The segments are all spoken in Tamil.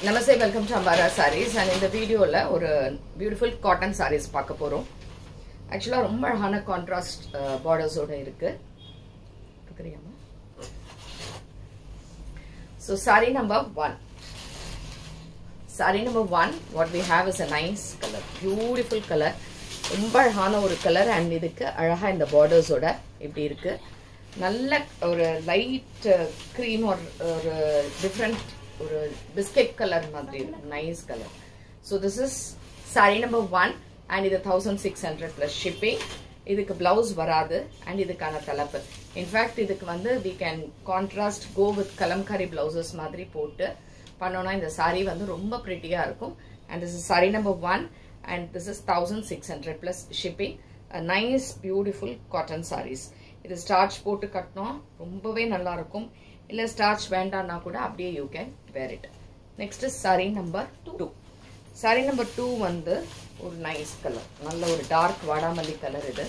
Namaste welcome to Ambara Sarees and இந்த வீடியோவில் ஒரு பியூட்டிஃபுல் காட்டன் சாரீஸ் பார்க்க போகிறோம் ஆக்சுவலாக ரொம்ப அழகான கான்ட்ராஸ்ட் பார்டர்ஸோட இருக்கு பார்க்குறீங்களா so sari number one sari number one what we have is a nice colour beautiful colour ரொம்ப அழகான ஒரு கலர் அண்ட் இதுக்கு அழகாக இந்த பார்டர்ஸோட இப்படி இருக்கு நல்ல ஒரு லைட் க்ரீம் ஒரு ஒரு டிஃப்ரெண்ட் ஒரு பிஸ்கெட் கலர் மாதிரி இருக்கும் nice colour so this is sari number one and இது thousand six hundred plus shipping இதுக்கு பிளவுஸ் வராது அண்ட் இதுக்கான தலைப்பு இன்ஃபேக்ட் இதுக்கு வந்து we can contrast go with kalamkari blouses மாதிரி போட்டு பண்ணோம்னா இந்த சாரீ வந்து ரொம்ப ப்ரிட்டியாக இருக்கும் and this is sari number one and this is thousand six hundred plus shipping nice beautiful cotton sarees இது ஸ்டார்ச் போட்டு கட்டினோம் ரொம்பவே நல்லா இருக்கும் இல்லை ஸ்டார்ச் வேண்டாம்னா கூட அப்படியே you can wear it next sari number two sari number two வந்து ஒரு நைஸ் கலர் நல்ல ஒரு டார்க் வாடாமல்லி கலர் இது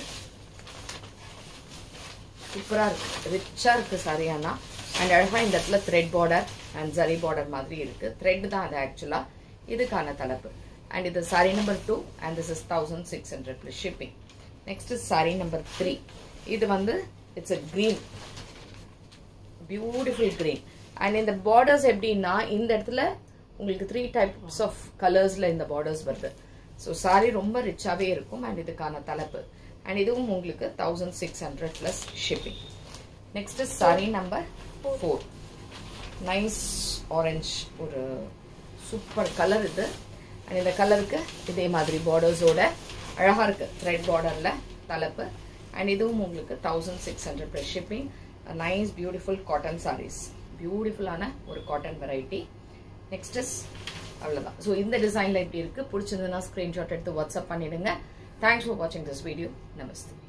சூப்பராக இருக்கு ரிச்சாக இருக்கு சாரியானா அண்ட் அழகாக இந்த இடத்துல thread border and zari border மாதிரி இருக்கு த்ரெட் தான் அது ஆக்சுவலாக இதுக்கான தலைப்பு அண்ட் இது sari number two and this is thousand six hundred plus shipping next sari number three இது வந்து it's a green beautiful green and இந்த பார்டர்ஸ் எப்படின்னா இந்த இடத்துல உங்களுக்கு த்ரீ டைப்ஸ் ஆஃப் கலர்ஸில் இந்த பார்டர்ஸ் வருது ஸோ சாரி ரொம்ப ரிச்சாகவே இருக்கும் அண்ட் இதுக்கான தலைப்பு அண்ட் இதுவும் உங்களுக்கு thousand six hundred plus shipping next sari number four nice orange ஒரு சூப்பர் கலர் இது அண்ட் இந்த கலருக்கு இதே மாதிரி பார்டர்ஸோட அழகாக இருக்குது த்ரெட் பார்டரில் தலைப்பு அண்ட் இதுவும் உங்களுக்கு thousand six hundred plus shipping nice beautiful cotton sarees பியூட்டிஃபுல்லான ஒரு காட்டன் வெரைட்டி நெக்ஸ்ட் இஸ் அவ்வளோதான் ஸோ இந்த டிசைனில் இப்படி இருக்குது பிடிச்சிருந்ததுன்னா ஸ்க்ரீன்ஷாட் எடுத்து வாட்ஸ்அப் பண்ணிடுங்க தேங்க்ஸ் ஃபார் வாட்சிங் திஸ் வீடியோ நமஸ்தே